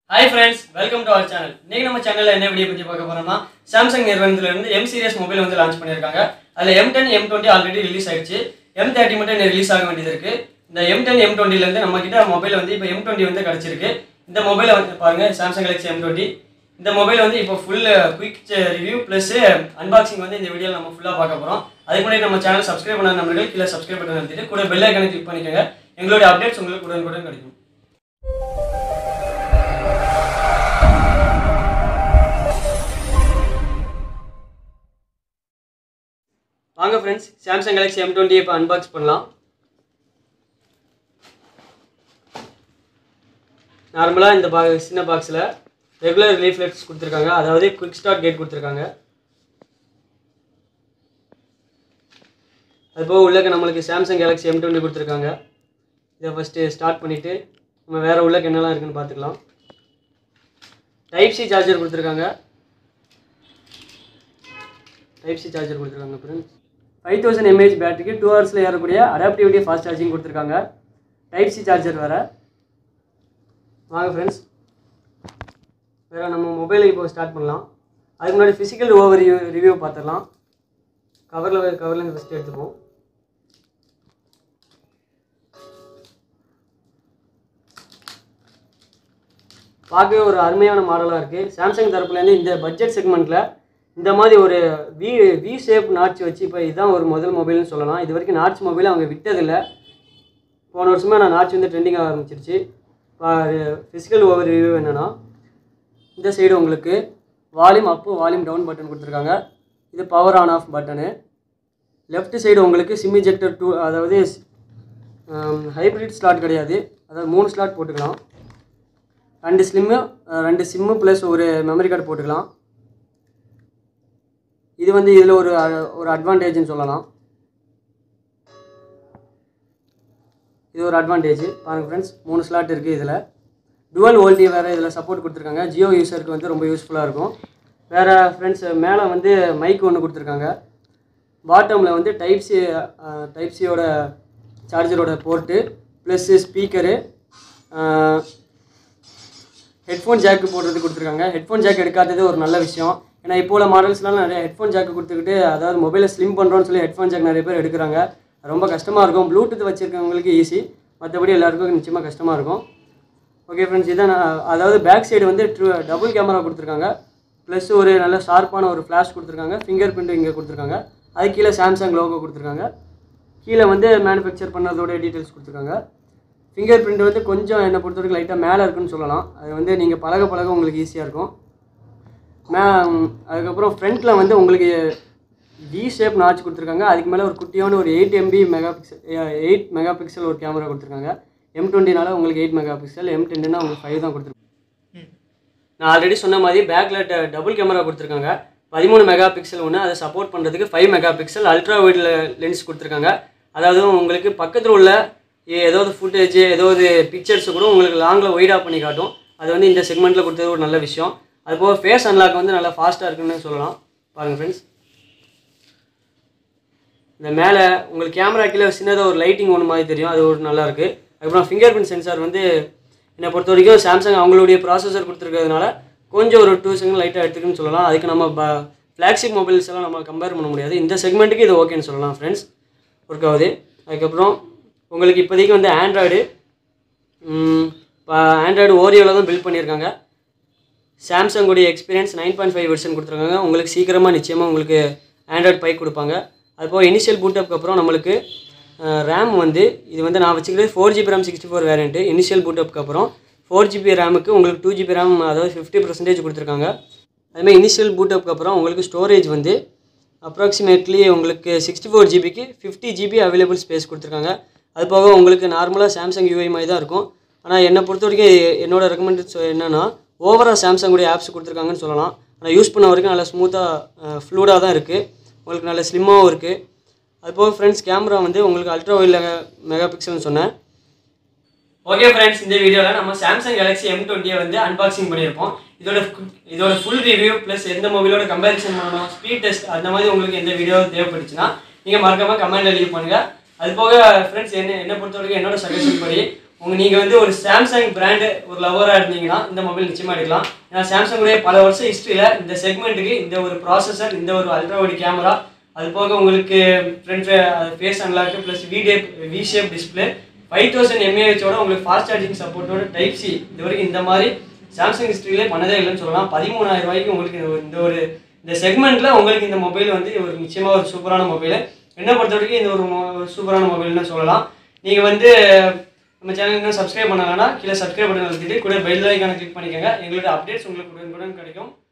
hi friends welcome to our channel இன்னைக்கு நம்ம சேனல்ல என்ன வீடியோ பத்தி பார்க்க போறோம்னா சாம்சங் நிறுவனத்துல இருந்து எம் சீரியஸ் மொபைல் வந்து லான்ச் பண்ணியிருக்காங்க அதுல M ten M twenty already release ஆயிடுச்சு எம் தேர்ட்டி மட்டும் இன்னும் ரிலீஸ் ஆக வேண்டியது இருக்கு இந்த எம் டென் எம் டுவெண்ட்டில இருந்து நம்ம கிட்ட மொபைல் வந்து இப்போ எம் டுவெண்ட்டி வந்து கிடைச்சிருக்கு இந்த மொபைலை வந்து பாருங்க சாம்சங் Galaxy எம் டுவெண்ட்டி இந்த மொபைல் வந்து இப்போ full quick review plus unboxing வந்து இந்த வீடியோவில் நம்ம ஃபுல்லாக பார்க்க போகிறோம் அதுக்கு முன்னாடி நம்ம சேனல் சப்ஸ்கிரைப் பண்ணாத நம்பர்கள் கீழே சப்ஸ்கிரைப் பண்ணி நிறுத்திட்டு கூட பெல் ஐக்கனை கிளிக் பண்ணிக்கோங்க எங்களுடைய அப்டேட்ஸ் உங்களுக்கு உடனுக்குடன் கிடைக்கும் வாங்க friends Samsung Galaxy M twenty இப்போ அன்பாக்ஸ் பண்ணலாம் நார்மலாக இந்த பா சின்ன பாக்ஸில் ரெகுலர் லீஃப்லெட்ஸ் கொடுத்துருக்காங்க அதாவது குவிக் ஸ்டார்ட் கேட் கொடுத்துருக்காங்க அதுபோக உள்ளக்க நம்மளுக்கு சாம்சங் Galaxy எம் டுவெண்ட்டி கொடுத்துருக்காங்க இதை ஃபஸ்ட்டு ஸ்டார்ட் பண்ணிவிட்டு நம்ம வேறு உள்ளக்க என்னெல்லாம் இருக்குன்னு பார்த்துக்கலாம் டைப் சி சார்ஜர் கொடுத்துருக்காங்க டைப் சி சார்ஜர் கொடுத்துருக்காங்க ஃப்ரெண்ட்ஸ் ஃபைவ் தௌசண்ட் எம்ஏஹெச் பேட்டரிக்கு டூ ஹவர்ஸில் ஏறக்கூடிய அடாப்டிவிட்டி ஃபாஸ்ட் சார்ஜிங் கொடுத்துருக்காங்க டைப் சி சார்ஜர் வேறு வாங்க ஃப்ரெண்ட்ஸ் வேறு நம்ம மொபைலை இப்போ ஸ்டார்ட் பண்ணலாம் அதுக்கு முன்னாடி ஃபிசிக்கல் ஓவர் ரிவ்யூ ரிவ்யூ பார்த்துடலாம் கவரில் கவர்லேருந்து ஃபஸ்ட்டு எடுத்துப்போம் பார்க்கவே ஒரு அருமையான மாடலாக இருக்குது சாம்சங் தரப்புலேருந்து இந்த பட்ஜெட் செக்மெண்ட்டில் இந்த மாதிரி ஒரு வி வி ஷேப் நாட்ச் வச்சு இப்போ இதுதான் ஒரு முதல் மொபைல்னு சொல்லலாம் இது வரைக்கும் நாட்ச் மொபைல் அவங்க விட்டதில்லை போன வருஷமே நான் நாட்ச் வந்து ட்ரெண்டிங் ஆரம்பிச்சிருச்சு ஃபிசிக்கல் ஓவர் ரிவ்யூ என்னென்னா இந்த சைடு உங்களுக்கு volume up volume down button கொடுத்துருக்காங்க இது power on off button left side உங்களுக்கு சிம் இஜெக்டர் டூ அதாவது ஹைப்ரிட் ஸ்லாட் கிடையாது அதாவது மூணு ஸ்லாட் போட்டுக்கலாம் ரெண்டு ஸ்லிம்மு ரெண்டு சிம்மு ப்ளஸ் ஒரு மெமரி கார்டு போட்டுக்கலாம் இது வந்து இதில் ஒரு அ- ஒரு அட்வான்டேஜ்னு சொல்லலாம் இது ஒரு அட்வான்டேஜ் பாருங்கள் ஃப்ரெண்ட்ஸ் மூணு ஸ்லாட் இருக்குது இதில் டுவல் வோல்டி வேறு இதில் சப்போர்ட் கொடுத்துருக்காங்க ஜியோ யூஸருக்கு வந்து ரொம்ப யூஸ்ஃபுல்லாக இருக்கும் வேறு ஃப்ரெண்ட்ஸ் மேலே வந்து மைக் ஒன்று கொடுத்துருக்காங்க பாட்டமில் வந்து டைப் சி டைப் சியோட சார்ஜரோட port plus speaker headphone jack போடுறது கொடுத்துருக்காங்க ஹெட்ஃபோன் ஜாக் எடுக்காதது ஒரு நல்ல விஷயம் ஏன்னா இப்போ உள்ள மாடல்ஸ்லாம் நிறைய ஹெட்ஃபோன் ஜாக்கு கொடுத்துக்கிட்டு அதாவது மொபைலை ஸ்லிம் பண்ணுறோன்னு சொல்லி ஹெட்ஃபோன் ஜாக் நிறைய பேர் எடுக்கிறாங்க ரொம்ப கஷ்டமாக இருக்கும் ப்ளூடூத் வச்சுருக்கவங்களுக்கு ஈஸி மற்றபடி எல்லாருக்கும் நிச்சயமாக கஷ்டமாக இருக்கும் ஓகே ஃப்ரெண்ட்ஸ் இதான் நான் அதாவது பேக் சைடு வந்து ட்ரூ டபுள் கேமரா கொடுத்துருக்காங்க ப்ளஸ் ஒரு நல்ல ஷார்ப்பான ஒரு ஃப்ளாஷ் கொடுத்துருக்காங்க ஃபிங்கர் பிரிண்ட் இங்கே கொடுத்துருக்காங்க அது கீழே சாம்சங் லோகோ கொடுத்துருக்காங்க கீழே வந்து மேனுஃபேக்சர் பண்ணதோட டீட்டெயில்ஸ் கொடுத்துருக்காங்க ஃபிங்கர் பிரிண்ட் வந்து கொஞ்சம் என்னை பொறுத்த வரைக்கும் லைட்டாக மேலே இருக்குன்னு சொல்லலாம் அது வந்து நீங்கள் பழக பழக உங்களுக்கு ஈஸியாக இருக்கும் மே அதுக்கப்புறம் ஃப்ரண்ட்டில் வந்து உங்களுக்கு வி ஷேப் நாட்ச் கொடுத்துருக்காங்க அதுக்கு மேலே ஒரு குட்டியான ஒரு eight MB megapixel eight megapixel ஒரு கேமரா கொடுத்துருக்காங்க எம் டுவெண்ட்டினால உங்களுக்கு எயிட் மெகா பிக்சல் எம் டென்னுனா உங்களுக்கு ஃபைவ் தான் கொடுத்துருக்காங்க நான் ஆல்ரெடி சொன்ன மாதிரி பேக்கில் டபுள் கேமரா கொடுத்துருக்காங்க பதிமூணு மெகா பிக்சல் ஒன்று அதை சப்போர்ட் பண்ணுறதுக்கு five megapixel ultra wide lens கொடுத்துருக்காங்க அதாவது உங்களுக்கு பக்கத்தில் உள்ள ஏ- ஏதாவது ஃபுட்டேஜ் ஏதாவது பிக்சர்ஸ் கூட உங்களுக்கு லாங்கில் ஒய்டாக பண்ணி காட்டும் அது வந்து இந்த செக்மெண்ட்டில் கொடுத்தது ஒரு நல்ல விஷயம் அது போக ஃபேஸ் அன்லாக் வந்து நல்லா ஃபாஸ்ட்டாக இருக்குன்னு சொல்லலாம் பாருங்கள் ஃப்ரெண்ட்ஸ் இந்த மேலே உங்களுக்கு கேமரா கீழே சின்னதாக ஒரு லைட்டிங் ஒன்று மாதிரி தெரியும் அது ஒரு நல்லா இருக்கு அதுக்கப்புறம் ஃபிங்கர் பிரிண்ட் சென்சார் வந்து என்னை பொறுத்த வரைக்கும் சாம்சங் அவங்களுடைய ப்ராசஸர் கொடுத்துருக்கிறதுனால கொஞ்சம் ஒரு டூ செகண்ட் லைட்டாக எடுத்துக்குன்னு சொல்லலாம் அதுக்கு நம்ம ப ஃப்ளாக்ஷிப் மொபைல்ஸ் எல்லாம் நம்ம கம்பேர் பண்ண முடியாது இந்த செக்மெண்ட்டுக்கு இது ஓகேன்னு சொல்லலாம் ஃப்ரெண்ட்ஸ் ஒர்க் ஆகுது அதுக்கப்புறம் உங்களுக்கு இப்போதைக்கு வந்து ஆண்ட்ராய்டு ஆண்ட்ராய்டு ஓரியோவில் தான் பில்ட் பண்ணியிருக்காங்க சாம்சங்குடைய experience nine point five version கொடுத்துருக்காங்க உங்களுக்கு சீக்கிரமாக நிச்சயமாக உங்களுக்கு ஆண்ட்ராய்ட் பைக் கொடுப்பாங்க அதுபோக இனிஷியல் பூட்டப்க்கு அப்புறம் நம்மளுக்கு ரேம் வந்து இது வந்து நான் வச்சுக்கிறது four GB RAM sixty four variant initial பூட்டப்க்கு அப்புறம் ஃபோர் ஜிபி ரேமுக்கு உங்களுக்கு டூ ஜிபி ரேம் அதாவது ஃபிஃப்டி பர்சன்டேஜ் கொடுத்துருக்காங்க அதுமாதிரி இனிஷியல் பூட்டப்க்கு அப்புறம் உங்களுக்கு ஸ்டோரேஜ் வந்து அப்ராக்சிமேட்லி உங்களுக்கு சிக்ஸ்டி ஃபோர் ஜிபிக்கு ஃபிஃப்டி ஜிபி அவைலபிள் ஸ்பேஸ் கொடுத்துருக்காங்க அது போக உங்களுக்கு நார்மலாக சாம்சங் யூஐ மாதிரி தான் இருக்கும் ஆனால் என்னை பொறுத்த வரைக்கும் எ- என்னோட ரெக்கமெண்டட் என்னென்னா ஓவராக சாம்சங்குடைய ஆப்ஸ் கொடுத்துருக்காங்கன்னு சொல்லலாம் ஆனால் யூஸ் பண்ண வரைக்கும் நல்லா ஸ்மூத்தாக ஃப்ளூடாக தான் இருக்குது உங்களுக்கு நல்ல ஸ்லிம்மாகவும் இருக்குது அது போக ஃப்ரெண்ட்ஸ் கேமரா வந்து உங்களுக்கு அல்ட்ரா வைட் மெகா பிக்சல்னு சொன்னேன் ஓகே ஃப்ரெண்ட்ஸ் இந்த வீடியோவில் நம்ம சாம்சங் Galaxy எம் டுவெண்ட்டியை வந்து அன்பாக்சிங் பண்ணியிருப்போம் இதோட fu- இதோட ஃபுல் ரிவ்யூ ப்ளஸ் எந்த மொபைலோட கம்பேரிசன் பண்ணணும் ஸ்பீட் டெஸ்ட் அந்த மாதிரி உங்களுக்கு எந்த வீடியோ தேவைப்பட்டுச்சுன்னா நீங்கள் மறக்காமல் கமெண்ட்டில் லீவ் பண்ணுங்கள் அது போக ஃப்ரெண்ட்ஸ் என்ன என்னை பொறுத்த வரைக்கும் என்னோட சஜஷன் படி உங்க நீங்கள் வந்து ஒரு சாம்சங் பிராண்டு ஒரு லவராக இருந்தீங்கன்னா இந்த மொபைல் நிச்சயமாக எடுக்கலாம் ஏன்னா சாம்சங்குடைய பல வருஷம் ஹிஸ்ட்ரியில் இந்த செக்மெண்ட்டுக்கு இந்த ஒரு ப்ராசஸர் இந்த ஒரு அல்ட்ராவைட் கேமரா அது போக உங்களுக்கு front face unlock plus video V shape display five thousand எம்ஏஹெச்சோட உங்களுக்கு ஃபாஸ்ட் சார்ஜிங் சப்போர்ட்டோட டைப் சி இது வரைக்கும் இந்த மாதிரி சாம்சங் ஹிஸ்ட்ரியிலே பண்ணதே இல்லைன்னு சொல்லலாம் பதிமூணாயிரம் ரூபாய்க்கு உங்களுக்கு இந்த ஒரு- இந்த ஒரு இந்த செக்மெண்ட்டில் உங்களுக்கு இந்த மொபைல் வந்து ஒரு நிச்சயமாக ஒரு சூப்பரான மொபைல் என்ன பொறுத்த வரைக்கும் இந்த ஒரு மொ- ஒரு சூப்பரான மொபைல்னு சொல்லலாம் நீங்கள் வந்து நம்ம சேனல் இன்னும் சப்ஸ்கிரைப் பண்ணலைன்னா கீழே சப்ஸ்கிரைப் பண்ணி வச்சுட்டு கூட பெல் ஐக்கானை கிளிக் பண்ணிக்கோங்க எங்களோட அப்டேட்ஸ் உங்களுக்கு உடனுக்குடன் கிடைக்கும்